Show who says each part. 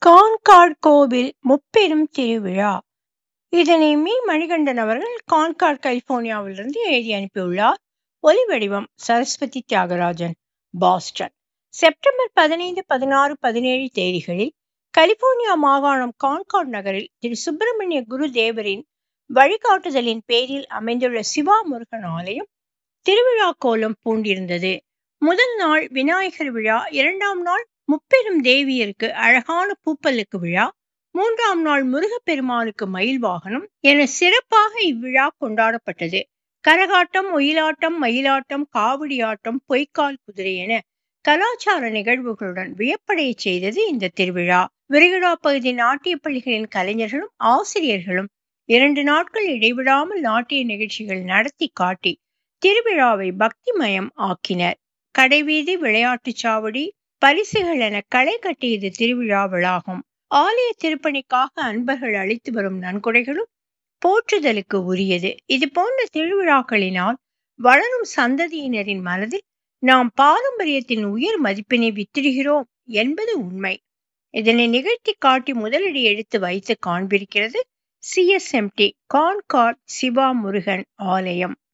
Speaker 1: concord கோவில் முப்பெரும் திருவிழா இதனை மீ மணிகண்டன் அவர்கள் கான்கார்ட் கலிபோர்னியாவிலிருந்து எழுதி அனுப்பியுள்ளார் ஒலி வடிவம் சரஸ்வதி தியாகராஜன் பாஸ்டன் செப்டம்பர் பதினைந்து பதினாறு பதினேழு தேதிகளில் கலிபோர்னியா மாகாணம் கான்கார்ட் நகரில் திரு சுப்பிரமணிய குரு தேவரின் வழிகாட்டுதலின் பேரில் அமைந்துள்ள சிவா முருகன் ஆலயம் திருவிழா கோலம் பூண்டிருந்தது முதல் நாள் விநாயகர் விழா இரண்டாம் நாள் முப்பெரும் தேவியருக்கு அழகான பூப்பல்லுக்கு விழா மூன்றாம் நாள் முருகப்பெருமானுக்கு மயில் வாகனம் என சிறப்பாக இவ்விழா கொண்டாடப்பட்டது கரகாட்டம் ஒயிலாட்டம் மயிலாட்டம் காவடி ஆட்டம் பொய்க்கால் குதிரை என கலாச்சார நிகழ்வுகளுடன் வியப்படைய செய்தது இந்த திருவிழா விரிகுடா பகுதி நாட்டிய பள்ளிகளின் கலைஞர்களும் ஆசிரியர்களும் இரண்டு நாட்கள் இடைவிடாமல் நாட்டிய நிகழ்ச்சிகள் நடத்தி காட்டி திருவிழாவை பக்திமயம் ஆக்கினர் கடைவீதி விளையாட்டுச் சாவடி பரிசுகள் என களை கட்டியது திருவிழாவிலாகும் ஆலய திருப்பணிக்காக அன்பர்கள் அளித்து வரும் நன்கொடைகளும் போற்றுதலுக்கு உரியது இது போன்ற திருவிழாக்களினால் வளரும் சந்ததியினரின் மனதில் நாம் பாரம்பரியத்தின் உயர் மதிப்பினை வித்திடுகிறோம் என்பது உண்மை இதனை நிகழ்த்தி காட்டி முதலடி எடுத்து வைத்து காண்பிருக்கிறது சிஎஸ்எம்டி கான்கார்ட் சிவா முருகன் ஆலயம்